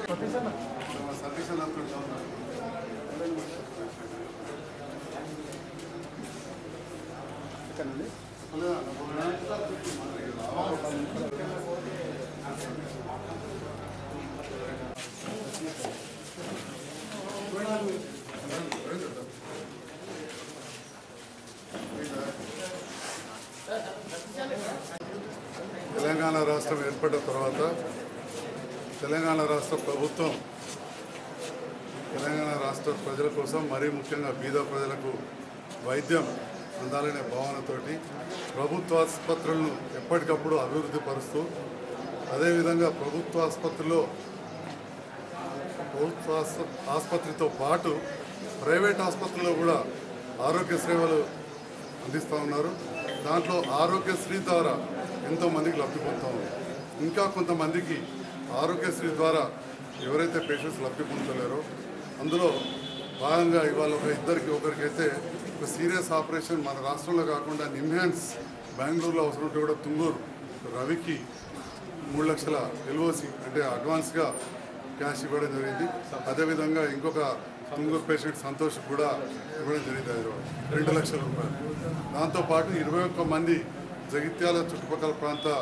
సతీష్ అన్న తెలంగాణ రాష్ట్రం ఏర్పడిన తర్వాత తెలంగాణ రాష్ట్ర ప్రభుత్వం తెలంగాణ రాష్ట్ర ప్రజల కోసం మరీ ముఖ్యంగా బీద ప్రజలకు వైద్యం అందాలనే భావనతోటి ప్రభుత్వ ఆసుపత్రులను ఎప్పటికప్పుడు అభివృద్ధి పరుస్తూ అదేవిధంగా ప్రభుత్వ ఆసుపత్రిలో ప్రభుత్వ ఆస్ప- ఆసుపత్రితో పాటు ప్రైవేట్ ఆసుపత్రుల్లో కూడా ఆరోగ్య సేవలు అందిస్తూ ఉన్నారు దాంట్లో ఆరోగ్యశ్రీ ద్వారా ఎంతో మందికి లబ్ధి పొందుతూ ఉన్నారు ఇంకా కొంతమందికి ఆరోగ్యశ్రీ ద్వారా ఎవరైతే పేషెంట్స్ లబ్ధి పొందలేరో అందులో భాగంగా ఇవాళ ఒక ఇద్దరికి ఒకరికైతే ఒక సీరియస్ ఆపరేషన్ మన రాష్ట్రంలో కాకుండా నిమ్హాన్స్ బెంగళూరులో అవసరం ఉంటే కూడా తుంగూరు రవికి మూడు లక్షల ఎల్ఓసి అంటే అడ్వాన్స్గా క్యాష్ ఇవ్వడం జరిగింది అదేవిధంగా ఇంకొక తుంగూరు పేషెంట్ సంతోష్ కూడా ఇవ్వడం జరిగింది అది రెండు లక్షల రూపాయలు దాంతోపాటు ఇరవై ఒక్క మంది జగిత్యాల చుట్టుపక్కల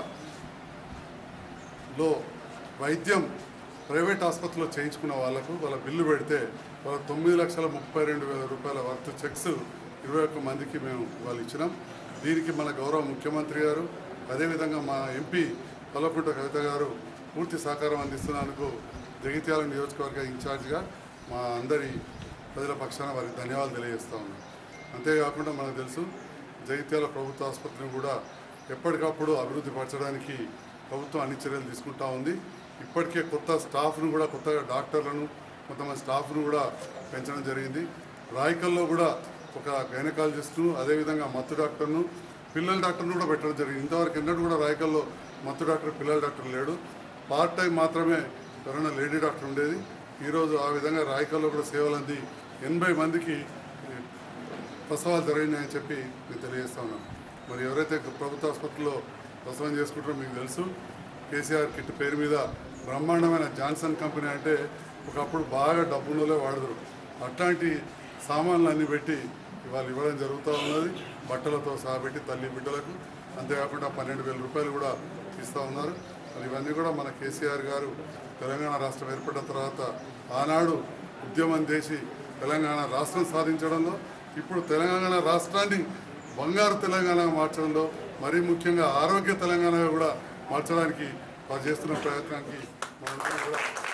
ప్రాంతాల్లో వైద్యం ప్రైవేట్ ఆసుపత్రిలో చేయించుకున్న వాళ్ళకు వాళ్ళ బిల్లు పెడితే వాళ్ళ తొమ్మిది లక్షల ముప్పై రెండు వేల రూపాయల వర్త్ చెక్స్ ఇరవై ఒక్క మందికి మేము వాళ్ళు ఇచ్చినాం దీనికి మన గౌరవ ముఖ్యమంత్రి గారు అదేవిధంగా మా ఎంపీ కల్వకుంట కవిత గారు పూర్తి సహకారం అందిస్తున్నందుకు జగిత్యాల నియోజకవర్గ ఇన్ఛార్జిగా మా అందరి ప్రజల పక్షాన వారికి ధన్యవాదాలు తెలియజేస్తా ఉన్నాం అంతేకాకుండా మనకు తెలుసు జగిత్యాల ప్రభుత్వ ఆసుపత్రిని కూడా ఎప్పటికప్పుడు అభివృద్ధి పరచడానికి ప్రభుత్వం అన్ని చర్యలు తీసుకుంటా ఉంది ఇప్పటికే కొత్త స్టాఫ్ను కూడా కొత్తగా డాక్టర్లను కొంతమంది స్టాఫ్ను కూడా పెంచడం జరిగింది రాయకల్లో కూడా ఒక గైనకాలజిస్ట్ను అదేవిధంగా మత్తు డాక్టర్ను పిల్లల డాక్టర్ను కూడా పెట్టడం జరిగింది ఇంతవరకు ఎన్నడూ కూడా రాయకల్లో మత్తు డాక్టర్ పిల్లల డాక్టర్ లేడు పార్ట్ టైం మాత్రమే ఎవరైనా లేడీ డాక్టర్ ఉండేది ఈరోజు ఆ విధంగా రాయకల్లో కూడా సేవలు అంది ఎనభై మందికి ప్రసవాలు జరిగినాయని చెప్పి నేను తెలియజేస్తా ఉన్నాను మరి ఎవరైతే ప్రభుత్వ ఆసుపత్రిలో ప్రసవం చేసుకుంటారో మీకు తెలుసు కేసీఆర్ కిట్ పేరు మీద బ్రహ్మాండమైన జాన్సన్ కంపెనీ అంటే ఒకప్పుడు బాగా డబ్బున్నోలే వాడదురు అట్లాంటి సామాన్లు అన్ని పెట్టి ఇవాళ ఇవ్వడం జరుగుతూ ఉన్నది బట్టలతో సహా పెట్టి తల్లి బిడ్డలకు అంతేకాకుండా పన్నెండు వేల రూపాయలు కూడా ఇస్తూ ఉన్నారు మరి ఇవన్నీ కూడా మన కేసీఆర్ గారు తెలంగాణ రాష్ట్రం ఏర్పడిన తర్వాత ఆనాడు ఉద్యమం చేసి తెలంగాణ రాష్ట్రం సాధించడంలో ఇప్పుడు తెలంగాణ రాష్ట్రాన్ని బంగారు తెలంగాణ మార్చడంలో మరీ ముఖ్యంగా ఆరోగ్య తెలంగాణగా కూడా మార్చడానికి వారు చేస్తున్న ప్రయత్నానికి మనందరం కూడా